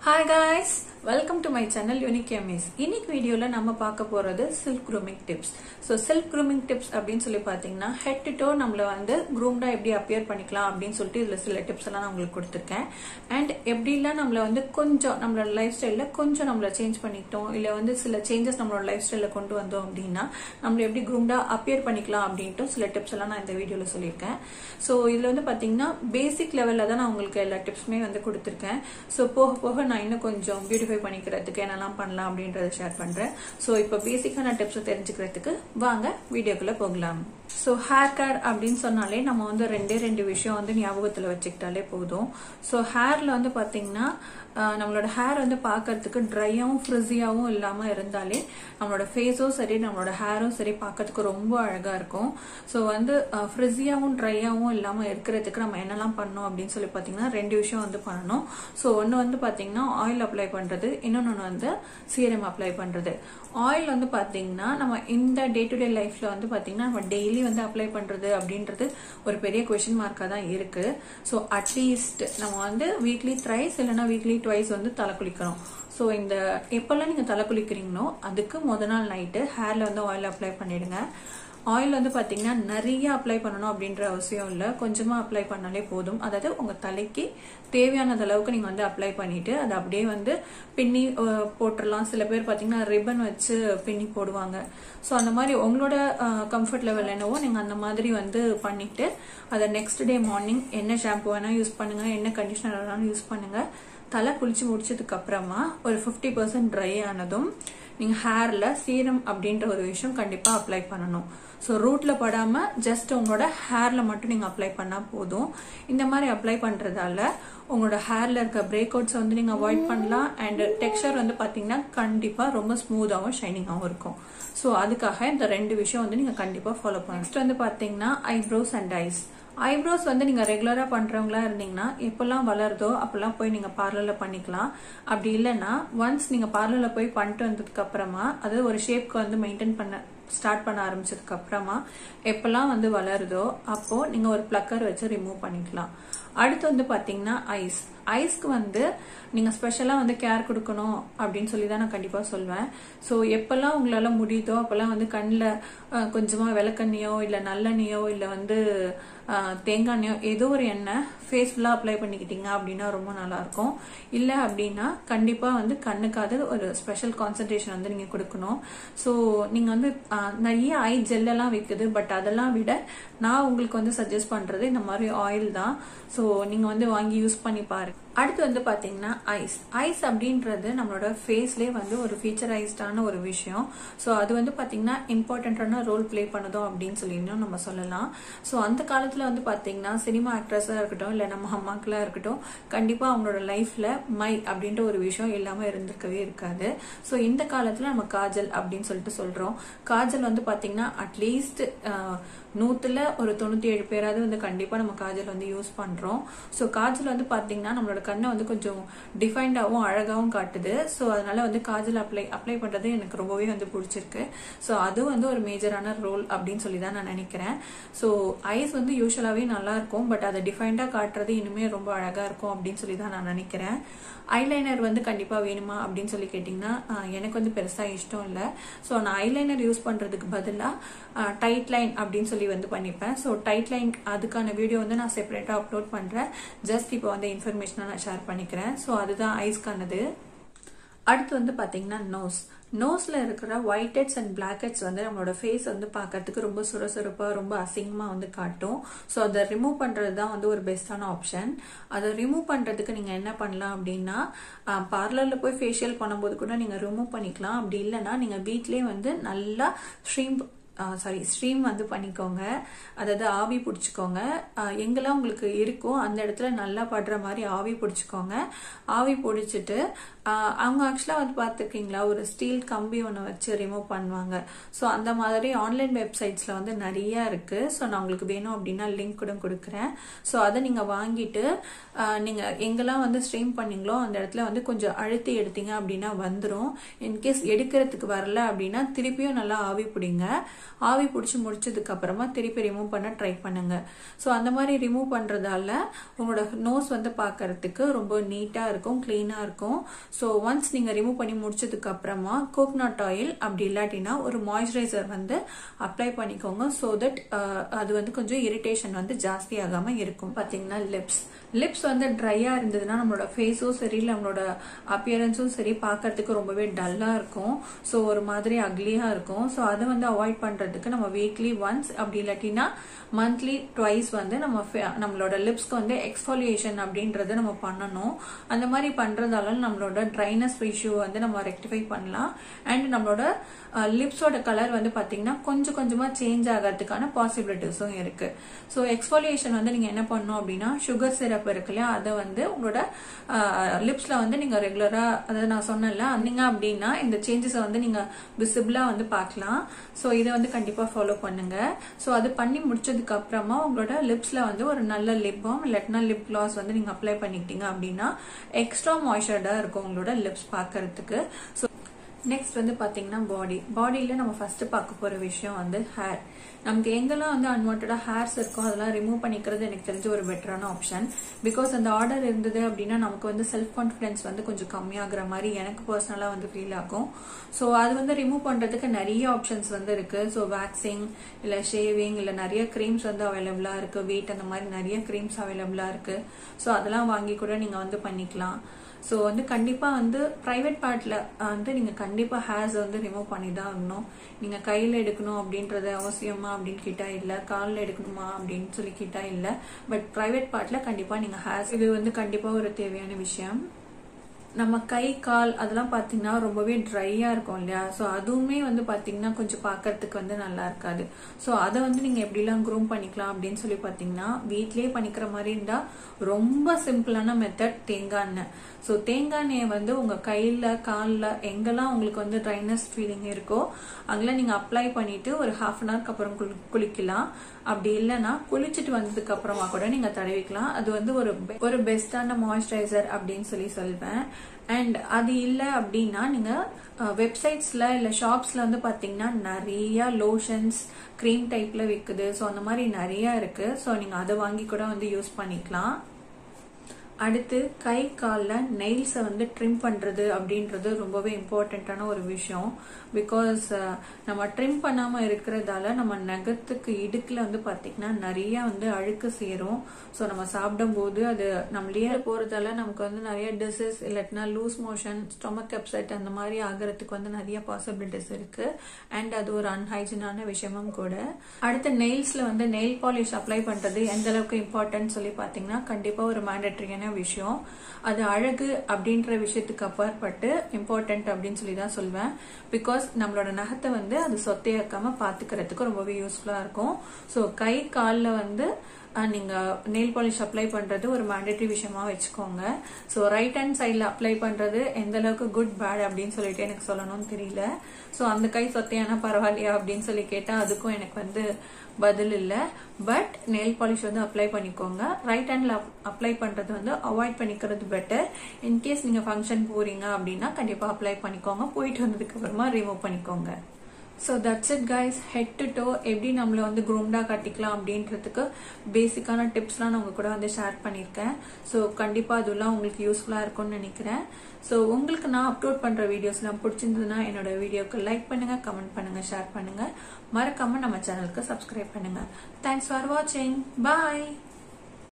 hi guys welcome to my channel unique MS இன்னைக்கு வீடியோவில் நம்ம பார்க்க போகிறது silk grooming tips so silk grooming tips அப்படின்னு சொல்லி பார்த்தீங்கன்னா ஹெட் டு டோ நம்மள வந்து க்ரூம்டாக எப்படி அப்பியர் பண்ணிக்கலாம் அப்படின்னு சொல்லிட்டு இதில் சில டிப்ஸ் எல்லாம் நான் உங்களுக்கு கொடுத்துருக்கேன் அண்ட் எப்படிலாம் நம்மள வந்து கொஞ்சம் நம்மளோட லைஃப் ஸ்டைலில் கொஞ்சம் நம்மள சேஞ்ச் பண்ணிக்கிட்டோம் இல்லை வந்து சில சேஞ்சஸ் நம்மளோட லைஃப் ஸ்டைலில் கொண்டு வந்தோம் அப்படின்னா நம்மள எப்படி க்ரூம்டாக அப்பியர் பண்ணிக்கலாம் அப்படின்ட்டு சில டிப்ஸ் எல்லாம் நான் இந்த வீடியோவில் சொல்லியிருக்கேன் ஸோ இதில் வந்து பார்த்தீங்கன்னா பேசிக் லெவலில் தான் நான் உங்களுக்கு எல்லா டிப்ஸுமே வந்து கொடுத்துருக்கேன் ஸோ போக போக நான் இன்னும் கொஞ்சம் பியூட்டிஃபை பண்ணிக்கிறதுக்கு என்னெல்லாம் பண்ணலாம் அப்படின்றத ஷேர் பண்ணுறேன் ஸோ இப்போ பேசிக்கான டிப்ஸை தெரிஞ்சுக்கிறதுக்கு வாங்க வீடியோக்குள்ளே போகலாம் ஸோ ஹேர் கேர் அப்படின்னு சொன்னாலே நம்ம வந்து ரெண்டே ரெண்டு விஷயம் வந்து ஞாபகத்தில் வச்சுக்கிட்டாலே போதும் ஸோ ஹேரில் வந்து பார்த்தீங்கன்னா நம்மளோட ஹேர் வந்து பார்க்கறதுக்கு ட்ரையாகவும் ஃப்ரிஸியாகவும் இல்லாமல் இருந்தாலே நம்மளோட ஃபேஸும் சரி நம்மளோட ஹேரும் சரி பார்க்கறதுக்கு ரொம்ப அழகாக இருக்கும் ஸோ வந்து ஃப்ரிஸியாகவும் ட்ரையாகவும் இல்லாமல் இருக்கிறதுக்கு நம்ம என்னெல்லாம் பண்ணோம் அப்படின்னு சொல்லி பார்த்தீங்கன்னா ரெண்டு விஷயம் வந்து பண்ணணும் ஸோ ஒன்று வந்து பார்த்தீங்கன்னா ஆயில் அப்ளை பண்ணுறது இன்னொன்று வந்து சீரம் அப்ளை பண்ணுறது ஆயில் வந்து பார்த்தீங்கன்னா நம்ம இந்த டே டு டே லைஃப்பில் வந்து பார்த்தீங்கன்னா நம்ம டெய்லி வந்து அப்ளை பண்ணுறது அப்படின்றது ஒரு பெரிய கொஷின் மார்க்காக தான் இருக்குது ஸோ அட்லீஸ்ட் நம்ம வந்து வீக்லி த்ரைஸ் இல்லைன்னா வீக்லி ட்வைஸ் வந்து தலை குளிக்கணும் ஸோ இந்த எப்போல்லாம் நீங்கள் தலை குளிக்கிறீங்களோ அதுக்கு முத நாள் நைட்டு ஹேரில் வந்து ஆயில் அப்ளை பண்ணிடுங்க ஆயில் வந்து பார்த்தீங்கன்னா நிறைய அப்ளை பண்ணணும் அப்படின்ற அவசியம் இல்லை கொஞ்சமாக அப்ளை பண்ணாலே போதும் அதாவது உங்கள் தலைக்கு தேவையானது அளவுக்கு நீங்கள் வந்து அப்ளை பண்ணிட்டு அதை அப்படியே வந்து பின்னி போட்டுடலாம் சில பேர் பார்த்தீங்கன்னா ரிப்பன் வச்சு பின்னி போடுவாங்க ஸோ அந்த மாதிரி உங்களோட கம்ஃபர்ட் லெவல் என்னவோ நீங்கள் அந்த மாதிரி வந்து பண்ணிட்டு அதை நெக்ஸ்ட் டே மார்னிங் என்ன ஷாம்பு வேணால் யூஸ் பண்ணுங்க என்ன கண்டிஷனர் வேணாலும் யூஸ் பண்ணுங்க தலை குளிச்சு முடிச்சதுக்கு அப்புறமா ஒரு ஃபிஃப்டி பர்சன்ட் ட்ரை ஆனதும் நீங்கள் ஹேரில் சீரம் அப்படின்ற ஒரு விஷயம் கண்டிப்பாக அப்ளை பண்ணணும் ஸோ ரூட்டில் படாமல் ஜஸ்ட் உங்களோட ஹேரில் மட்டும் நீங்கள் அப்ளை பண்ணால் போதும் இந்த மாதிரி அப்ளை பண்ணுறதால உங்களோட ஹேரில் இருக்க பிரேக் அவுட்ஸை வந்து நீங்கள் அவாய்ட் பண்ணலாம் அண்ட் டெக்ஸ்டர் வந்து பார்த்தீங்கன்னா கண்டிப்பாக ரொம்ப ஸ்மூத்தாகவும் ஷைனிங்காகவும் இருக்கும் ஸோ அதுக்காக இந்த ரெண்டு விஷயம் வந்து நீங்கள் கண்டிப்பாக ஃபாலோ பண்ணணும் நெக்ஸ்ட் வந்து பார்த்தீங்கன்னா ஐப்ரோஸ் அண்ட் ஐஸ் ஐப்ரோஸ் வந்து நீங்க ரெகுலரா பண்றவங்களா இருந்தீங்கன்னா எப்பெல்லாம் வளருதோ அப்பெல்லாம் போய் நீங்க பார்லர்ல பண்ணிக்கலாம் அப்படி இல்லைன்னா ஒன்ஸ் நீங்க பார்லர்ல போய் பண்ணிட்டு வந்ததுக்கு அப்புறமா அது ஒரு ஷேப்க்கு வந்து மெயின்டைன் பண்ண ஸ்டார்ட் பண்ண ஆரம்பிச்சதுக்கு அப்புறமா எப்பெல்லாம் வந்து வளருதோ அப்போ நீங்க ஒரு பிளக்கர் வச்சு ரிமூவ் பண்ணிக்கலாம் அடுத்து வந்து பாத்தீங்கன்னா ஐஸ் ஐஸ்க்கு வந்து நீங்க ஸ்பெஷலா வந்து கேர் கொடுக்கணும் அப்படின்னு சொல்லி தான் நான் கண்டிப்பா சொல்வேன் ஸோ எப்பெல்லாம் உங்களால முடியுதோ அப்பெல்லாம் வந்து கண்ணில் கொஞ்சமா விளக்கண்ணியோ இல்லை நல்லெண்ணியோ இல்லை வந்து தேங்காய் எண்ணெயோ ஏதோ ஒரு எண்ணெய் ஃபேஸ் ஃபுல்லாக அப்ளை பண்ணிக்கிட்டீங்க அப்படின்னா ரொம்ப நல்லா இருக்கும் இல்லை அப்படின்னா கண்டிப்பாக வந்து கண்ணுக்காவது ஒரு ஸ்பெஷல் கான்சன்ட்ரேஷன் வந்து நீங்கள் கொடுக்கணும் ஸோ நீங்கள் வந்து நிறைய ஐ ஜெல்லெல்லாம் விற்குது பட் அதெல்லாம் விட நான் உங்களுக்கு வந்து சஜஸ்ட் பண்ணுறது இந்த மாதிரி ஆயில் தான் ஸோ நீங்கள் வந்து வாங்கி யூஸ் பண்ணி பாருங்க அடுத்து வந்து பாத்தீங்கன்னா ஐஸ் ஐஸ் அப்படின்றது நம்மளோட ஃபேஸ்லேயே வந்து ஒரு ஃபீச்சரைஸ்டான ஒரு விஷயம் ஸோ அது வந்து பாத்தீங்கன்னா இம்பார்ட்டன்டான ரோல் பிளே பண்ணுதோ அப்படின்னு சொல்லி நம்ம சொல்லலாம் ஸோ அந்த காலத்துல வந்து பாத்தீங்கன்னா சினிமா ஆக்ட்ரஸா இருக்கட்டும் இல்லை நம்ம அம்மாக்களா இருக்கட்டும் கண்டிப்பா அவங்களோட லைஃப்ல மை அப்படின்ற ஒரு விஷயம் இல்லாம இருந்திருக்கவே இருக்காது ஸோ இந்த காலத்துல நம்ம காஜல் அப்படின்னு சொல்லிட்டு சொல்றோம் காஜல் வந்து பாத்தீங்கன்னா அட்லீஸ்ட் நூத்துல ஒரு தொண்ணூத்தி ஏழு பேராவது வந்து கண்டிப்பா நம்ம காஜல் வந்து யூஸ் பண்றோம் ஸோ காஜல் வந்து பாத்தீங்கன்னா நம்மளோட கண்ணை வந்து கொஞ்சம் டிஃபைன்டாகவும் அழகாகவும் காட்டுது ஸோ அதனால வந்து காஜல் அப்ளை அப்ளை பண்றது எனக்கு ரொம்பவே வந்து பிடிச்சிருக்கு ஸோ அது வந்து ஒரு மேஜரான ரோல் அப்படின்னு சொல்லி தான் நான் நினைக்கிறேன் ஸோ ஐஸ் வந்து யூஸ்வலாகவே நல்லா இருக்கும் பட் அதை டிஃபைன்டாக காட்டுறது இனிமே ரொம்ப அழகா இருக்கும் அப்படின்னு சொல்லி தான் நான் நினைக்கிறேன் ஐலைனர் வந்து கண்டிப்பாக வேணுமா அப்படின்னு சொல்லி கேட்டிங்கன்னா எனக்கு வந்து பெருசாக இஷ்டம் இல்லை ஸோ நான் ஐலைனர் யூஸ் பண்ணுறதுக்கு பதிலாக டைட் லைன் அப்படின்னு சொல்லி வந்து பண்ணிப்பேன் ஸோ டைட் லைன் அதுக்கான வீடியோ வந்து நான் செப்பரேட்டாக அப்லோட் பண்ணுறேன் ஜஸ்ட் இப்போ வந்து இன்ஃபர்மேஷனாக நான் ஷேர் பண்ணிக்கிறேன் ஸோ அதுதான் ஐஸ்க்கானது அடுத்து வந்து பார்த்தீங்கன்னா நோஸ் நோஸ்ல இருக்கிற white heads and black heads வந்து நம்மளோட ஃபேஸ் வந்து பார்க்கறதுக்கு ரொம்ப சுரசுரப்பா ரொம்ப அசிங்கமா வந்து காட்டும் ஸோ அதை ரிமூவ் பண்றது தான் வந்து ஒரு பெஸ்டான ஆப்ஷன் அதை ரிமூவ் பண்றதுக்கு நீங்க என்ன பண்ணலாம் அப்படின்னா பார்லர்ல போய் ஃபேஷியல் பண்ணும்போது கூட நீங்க ரிமூவ் பண்ணிக்கலாம் அப்படி இல்லைன்னா நீங்க வீட்லயே வந்து நல்லா ஸ்ட்ரீம் சாரி ஸ்ட்ரீம் வந்து பண்ணிக்கோங்க அதாவது ஆவி பிடிச்சிக்கோங்க எங்கெல்லாம் உங்களுக்கு இருக்கோ அந்த இடத்துல நல்லா படுற மாதிரி ஆவி பிடிச்சிக்கோங்க ஆவி பிடிச்சிட்டு அவங்க ஆக்சுவலாக வந்து பார்த்துருக்கீங்களா ஒரு ஸ்டீல் கம்பி ஒன்று வச்சு ரிமூவ் பண்ணுவாங்க ஸோ அந்த மாதிரி ஆன்லைன் வெப்சைட்ஸில் வந்து நிறைய இருக்குது ஸோ நான் உங்களுக்கு வேணும் அப்படின்னா லிங்க் கூட கொடுக்குறேன் ஸோ அதை நீங்கள் வாங்கிட்டு நீங்கள் எங்கெல்லாம் வந்து ஸ்ட்ரீம் பண்ணீங்களோ அந்த இடத்துல வந்து கொஞ்சம் அழுத்தி எடுத்தீங்க அப்படின்னா வந்துடும் இன்கேஸ் எடுக்கிறதுக்கு வரல அப்படின்னா திருப்பியும் நல்லா ஆவி பிடிங்க ஆவி பிடிச்சி முடிச்சதுக்கு அப்புறமா திருப்பி ரிமூவ் பண்ண ட்ரை பண்ணுங்க ஸோ அந்த மாதிரி ரிமூவ் பண்றதால உங்களோட நோஸ் வந்து பார்க்கறதுக்கு ரொம்ப நீட்டா இருக்கும் கிளீனா இருக்கும் ஸோ ஒன்ஸ் நீங்க ரிமூவ் பண்ணி முடிச்சதுக்கு அப்புறமா கோகனட் ஆயில் அப்படி இல்லாட்டினா ஒரு மாய்ஸ்சரைசர் வந்து அப்ளை பண்ணிக்கோங்க ஸோ தட் அது வந்து கொஞ்சம் இரிட்டேஷன் வந்து ஜாஸ்தி ஆகாம இருக்கும் பாத்தீங்கன்னா லிப்ஸ் லிப்ஸ் வந்து ட்ரையா இருந்ததுன்னா நம்மளோட ஃபேஸும் சரி இல்லை நம்மளோட அப்பியரன்ஸும் சரி பார்க்கறதுக்கு ரொம்பவே டல்லா இருக்கும் ஸோ ஒரு மாதிரி அக்லியா இருக்கும் ஸோ அதை வந்து அவாய்ட் பண்றதுக்கு நம்ம வீக்லி ஒன்ஸ் அப்படி இல்லாட்டினா மந்த்லி ட்வைஸ் வந்து நம்ம fa- நம்மளோட லிப்ஸ்க்கு வந்து எக்ஸ்ஃபாலியேஷன் அப்படின்றத நம்ம பண்ணணும் அந்த மாதிரி பண்றதால நம்மளோட ட்ரைனஸ் இஷ்யூ வந்து நம்ம ரெக்டிஃபை பண்ணலாம் அண்ட் நம்மளோட லிப்ஸோட கலர் வந்து பாத்தீங்கன்னா கொஞ்சம் கொஞ்சமா சேஞ்ச் ஆகிறதுக்கான பாசிபிலிட்டிஸும் இருக்கு ஸோ எக்ஸ்ஃபாலியேஷன் வந்து நீங்க என்ன பண்ணணும் அப்படின்னா சுகர் சிரப் இருக்கு இல்லையா அதை வந்து உங்களோட லிப்ஸ்ல வந்து நீங்க ரெகுலரா அதாவது நான் சொன்னேன்ல நீங்க அப்படின்னா இந்த சேஞ்சஸை வந்து நீங்க விசிபிளா வந்து பார்க்கலாம் ஸோ இதை வந்து கண்டிப்பா ஃபாலோ பண்ணுங்க ஸோ அது பண்ணி முடிச்சதுக்கு அப்புறமா உங்களோட லிப்ஸ்ல வந்து ஒரு நல்ல லிப் பாம் இல்லாட்டினா லிப் கிளாஸ் வந்து நீங்க அப்ளை பண்ணிக்கிட்டீங்க அப்படின்னா எக்ஸ்ட்ரா மாய்ஸ்சர்டா இருக்கும் உங்களோட லிப்ஸ் பார்க்கறதுக்கு ஸோ நெக்ஸ்ட் வந்து பாத்தீங்கன்னா பாடி பாடியில நம்ம ஃபர்ஸ்ட் பார்க்க போற விஷயம் வந்து ஹேர் நமக்கு எங்கெல்லாம் வந்து அன்வான்டா ஹேர்ஸ் இருக்கோ அதெல்லாம் ரிமூவ் பண்ணிக்கிறது எனக்கு தெரிஞ்ச ஒரு பெட்டரான ஆப்ஷன் பிகாஸ் அந்த ஆர்டர் இருந்தது அப்படின்னா நமக்கு வந்து செல்ஃப் கான்ஃபிடன்ஸ் வந்து கொஞ்சம் கம்மியாகிற மாதிரி எனக்கு பர்சனலா வந்து ஃபீல் ஆகும் ஸோ அது வந்து ரிமூவ் பண்றதுக்கு நிறைய ஆப்ஷன்ஸ் வந்து இருக்கு ஸோ வேக்சிங் இல்ல ஷேவிங் இல்ல நிறைய க்ரீம்ஸ் வந்து அவைலபிளா இருக்கு வீட் அந்த மாதிரி நிறைய க்ரீம்ஸ் அவைலபிளா இருக்கு ஸோ அதெல்லாம் வாங்கி கூட நீங்க வந்து பண்ணிக்கலாம் ஸோ வந்து கண்டிப்பா வந்து பிரைவேட் பார்ட்ல வந்து நீங்க கண்டிப்பா ஹேர்ஸ் வந்து ரிமூவ் பண்ணி தான் ஆகணும் நீங்க கையில எடுக்கணும் அப்படின்றது அவசியமா அப்படின்னு கேட்டா இல்ல கால்ல எடுக்கணுமா அப்படின்னு சொல்லி கேட்டா இல்ல பட் பிரைவேட் பார்ட்ல கண்டிப்பா நீங்க ஹேர்ஸ் இது வந்து கண்டிப்பா ஒரு தேவையான விஷயம் நம்ம கை கால் அதெல்லாம் பாத்தீங்கன்னா ரொம்பவே ட்ரையா இருக்கும் இல்லையா சோ அதுவுமே வந்து பாத்தீங்கன்னா கொஞ்சம் பார்க்கறதுக்கு வந்து நல்லா இருக்காது சோ அதை வந்து நீங்க எப்படிலாம் க்ரூம் பண்ணிக்கலாம் அப்படின்னு சொல்லி பாத்தீங்கன்னா வீட்லயே பண்ணிக்கிற மாதிரி இருந்தா ரொம்ப சிம்பிளான மெத்தட் தேங்காய் எண்ணெய் ஸோ தேங்காய் எண்ணெயை வந்து உங்க கையில கால்ல எங்கெல்லாம் உங்களுக்கு வந்து ட்ரைனஸ் ஃபீலிங் இருக்கோ அங்கெல்லாம் நீங்க அப்ளை பண்ணிட்டு ஒரு ஹாஃப் அன் ஹவர்க்கு அப்புறம் குளி- குளிக்கலாம் அப்படி இல்லைன்னா குளிச்சுட்டு வந்ததுக்கு அப்புறமா கூட நீங்க தடவிக்கலாம் அது வந்து ஒரு be- ஒரு பெஸ்டான மாய்ஸ்சரைசர் அப்படின்னு சொல்லி சொல்வேன் அண்ட் அது இல்ல அப்படின்னா நீங்க வெப்சைட்ஸ்ல இல்ல ஷாப்ஸ்ல வந்து பாத்தீங்கன்னா நிறைய லோஷன்ஸ் க்ரீம் டைப்ல விக்குது ஸோ அந்த மாதிரி நிறைய இருக்கு ஸோ நீங்க அதை வாங்கி கூட வந்து யூஸ் பண்ணிக்கலாம் அடுத்து கை காலில் நெயில்ஸை வந்து ட்ரிம் பண்ணுறது அப்படின்றது ரொம்பவே இம்பார்ட்டண்ட்டான ஒரு விஷயம் பிகாஸ் நம்ம ட்ரிம் பண்ணாமல் இருக்கிறதால நம்ம நகத்துக்கு இடுக்கில் வந்து பார்த்திங்கன்னா நிறைய வந்து அழுக்கு சேரும் ஸோ நம்ம சாப்பிடும்போது அது நம்மளே போகிறதால நமக்கு வந்து நிறைய டிசீஸ் இல்லாட்டினா லூஸ் மோஷன் ஸ்டொமக் அப்செட் அந்த மாதிரி ஆகிறதுக்கு வந்து நிறைய பாசிபிலிட்டிஸ் இருக்கு அண்ட் அது ஒரு அன்ஹைஜினான விஷயமும் கூட அடுத்து நெயில்ஸ்ல வந்து நெயில் பாலிஷ் அப்ளை பண்றது எந்த அளவுக்கு இம்பார்ட்டன்ட் சொல்லி பாத்தீங்கன்னா கண்டிப்பா ஒரு மேண்டட்ரியான விஷயம் அது அழகு அப்படின்ற விஷயத்துக்கு அப்பாற்பட்டு இம்பார்ட்டன்ட் அப்படின்னு சொல்லி தான் சொல்வேன் பிகாஸ் நம்மளோட நகத்தை வந்து அது சொத்தையாக்காம பாத்துக்கிறதுக்கு ரொம்பவே யூஸ்ஃபுல்லா இருக்கும் ஸோ கை காலில் வந்து அஹ், நீங்க நெயில் பாலிஷ் அப்ளை பண்றது ஒரு மேண்டேட்டரி விஷயமா வச்சுக்கோங்க ஸோ ரைட் ஹேண்ட் சைடில் அப்ளை பண்றது எந்த அளவுக்கு குட் பேட் அப்படின்னு சொல்லிட்டு எனக்கு சொல்லணும்னு தெரியல ஸோ அந்த கை சொத்தையானா பரவாயில்லையா அப்படின்னு சொல்லி கேட்டா அதுக்கும் எனக்கு வந்து பதில் இல்ல பட் நெயில் பாலிஷ் வந்து அப்ளை பண்ணிக்கோங்க ரைட் ஹேண்ட்ல அப்ளை பண்றது வந்து அவாய்ட் பண்ணிக்கிறது பெட்டர் இன்கேஸ் நீங்க ஃபங்க்ஷன் போறீங்க அப்படின்னா கண்டிப்பா அப்ளை பண்ணிக்கோங்க போயிட்டு வந்ததுக்கு அப்புறமா ரிமூவ் பண்ணிக்கோங்க so that's it guys head to toe எப்படி நம்மள வந்து க்ரூம்டா கட்டிக்கலாம் அப்படின்றதுக்கு பேசிக்கான டிப்ஸ்லாம் நான் உங்க கூட வந்து ஷேர் பண்ணியிருக்கேன் ஸோ கண்டிப்பா அதெல்லாம் உங்களுக்கு யூஸ்ஃபுல்லா இருக்கும்னு நினைக்கிறேன் ஸோ உங்களுக்கு நான் அப்லோட் பண்ற வீடியோஸ்லாம் பிடிச்சிருந்ததுன்னா என்னோட வீடியோக்கு லைக் பண்ணுங்க கமெண்ட் பண்ணுங்க ஷேர் பண்ணுங்க மறக்காம நம்ம சேனலுக்கு சப்ஸ்கிரைப் பண்ணுங்க தேங்க்ஸ் ஃபார் வாட்சிங் பாய்